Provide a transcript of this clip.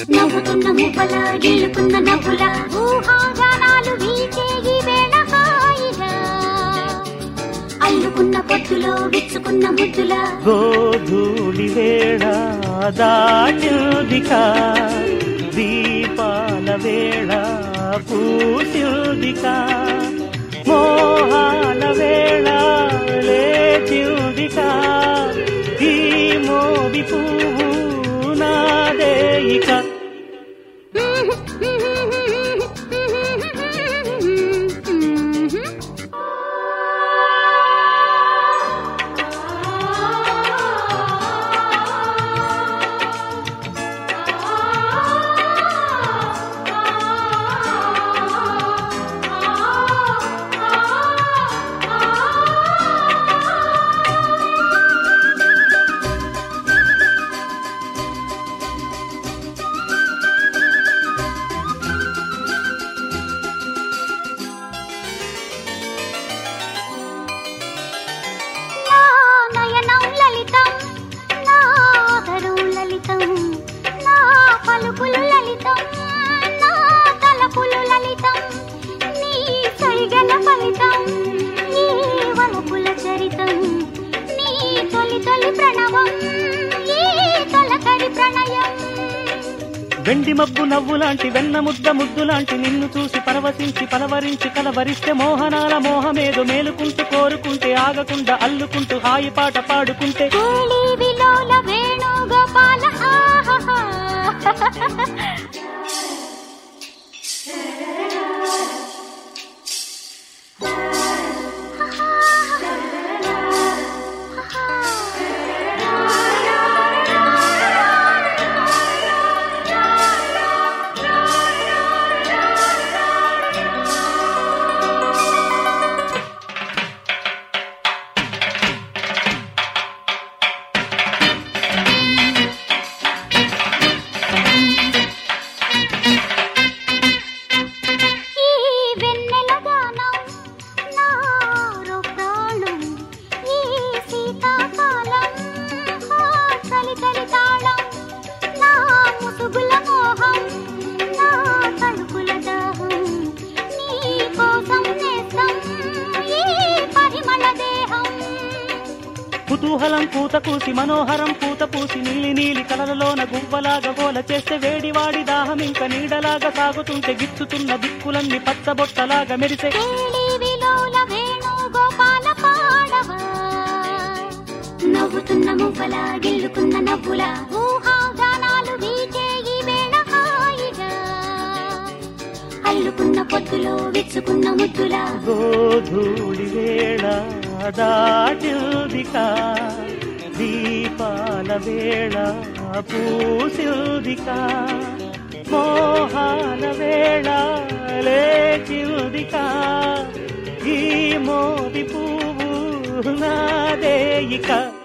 నవ్వుతున్న మువ్వల గెలుపున్న నవ్వుల ఊహాగానాలు వీచే ఈ వేళ హాయిగా అల్లుకున్న పొత్తులో విచ్చుకున్న ముద్దుల గోధూళి వేళ దాటిల్దిక దీపాల వేళ పూసిల్దిక మోహాల వేళ లేచిల్దిక ఈ మోది పువ్వు నాదే ఇక నా నయనం లలితం నా ఆదరం లలితం నా పలుకులు లలితం నా తలపులు లలితం నీ సైగల ఫలితం నీ వలపుల చరితం నీ తొలి తొలి ప్రణవం ఈ తొలకరి ప్రణయం వెండి మబ్బు నవ్వు లాంటి వెన్న ముద్ద ముద్దు లాంటి నిన్ను చూసి పరవశించి పలవరించి కలవరిస్తే మోహనాల మోహమేదో మేలుకుంటూ కోరుకుంటే ఆగకుండా అల్లుకుంటూ హాయి పాట పాడుకుంటే కేళి విలోల వేణుగోపాల ఆహాహా. ఈ వెన్నెల గానం నారో ప్రాణం ఈ శీతాకాలం హా చలి చలి తాళం నా ముసుగుల మోహం నా తలుపుల దాహం నీ కోసం నేస్తం ఈ పరిమళ దేహం కుతూహలం పూత కూసి మనోహరం పూత పూసి నీలి నీలి కలలలోన గువ్వలాగా గోల చేస్తే వేడివాడి దాహం ఇంకా నీడలాగా సాగుతుంటే గిచ్చుతున్న దిక్కులన్నీ పచ్చబొట్టలాగా మెరిసే కేళి విలోల వేణుగోపాల పాడవా నవ్వుతున్న మువ్వల గెలుకున్న నవ్వుల ఊహాగానాలు వీచే ఈ వేళ హాయిగా అల్లుకున్న పొత్తులో విచ్చుకున్న ముద్దుల గోధూళి వేళ దాటిల్దిక దీపాల వేళ పూసిల్దిక మోహాల వేళ లేచిల్దిక ఈ మోది పువ్వు నాదే ఇక